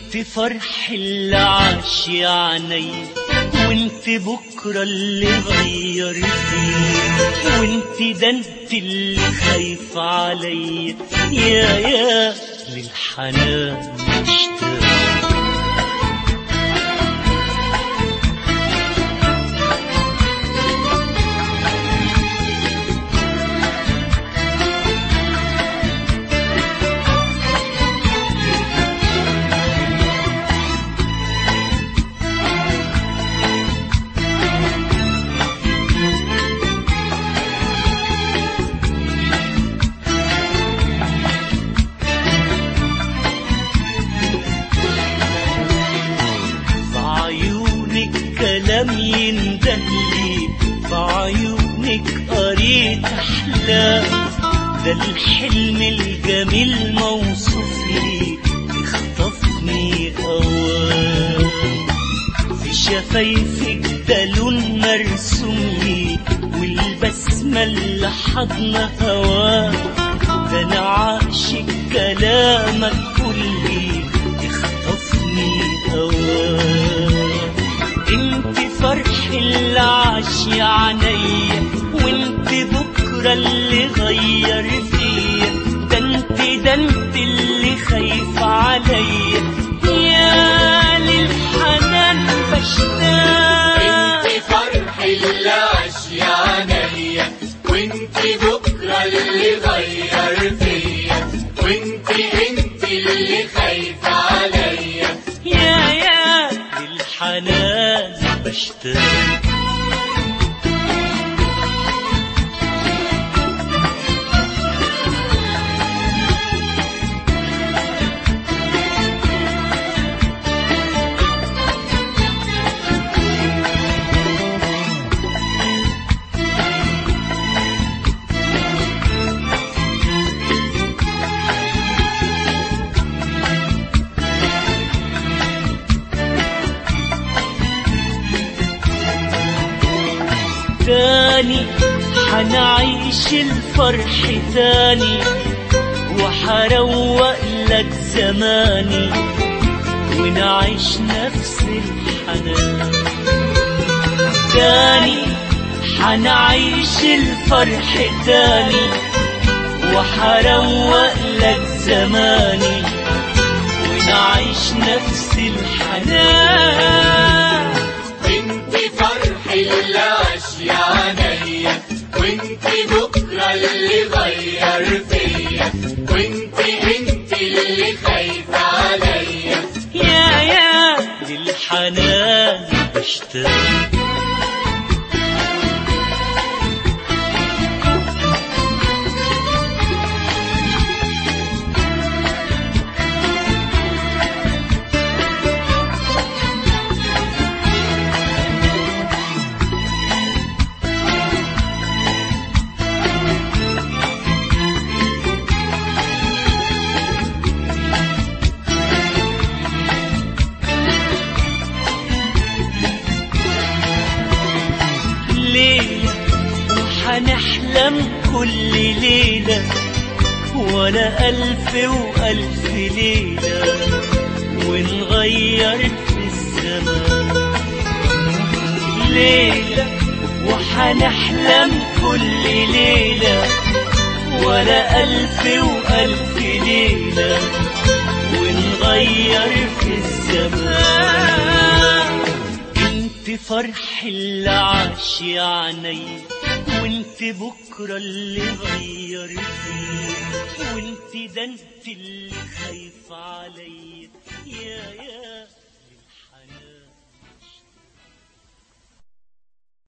انت فرح اللي عاش يا عيني وانت بكرة اللي غير فيه وانت ده انت اللي خايف عليا يا يا للحنان مشتاق بعيونك كلام يندهلي بعيونك قريت أحلام ده الحلم الجميل موصوف لي يخطفني أوام في شفايفك ده لون مرسوم لي والبسمة اللي حضن هواه ده أنا عاشق كلامك كلي يخطفني أوام انت فرح اللي عاش يا عينيا وانت بكرة اللي غير فيا ده انت ده انت اللي خايف عليا يا للحنان بشتاق انت فرح اللي عاش يا عينيا وانت بكرة اللي غير فيا وانت انت اللي خايفة عليا يا يا للحنان بشتاق تاني حنعيش الفرح تاني وحروق لك زماني ونعيش نفس الحنان تاني حنعيش الفرح تاني وحروق لك زماني ونعيش نفس الحنان انت فرح اللي عاش يا عينيا وانت بكرة اللي غير فيا وانت انت اللي خايفة عليا يا يا للحنان بشتاق ليلة وحنحلم كل ليلة ولا ألف وألف ليلة ونغير في الزمان ليلة وحنحلم كل ليلة ولا ألف وألف ليلة ونغير في الزمان انت فرح اللي عاش يا عيني وانت بكرة اللي غير فيه وانت ده انت اللي خايف عليا يا يا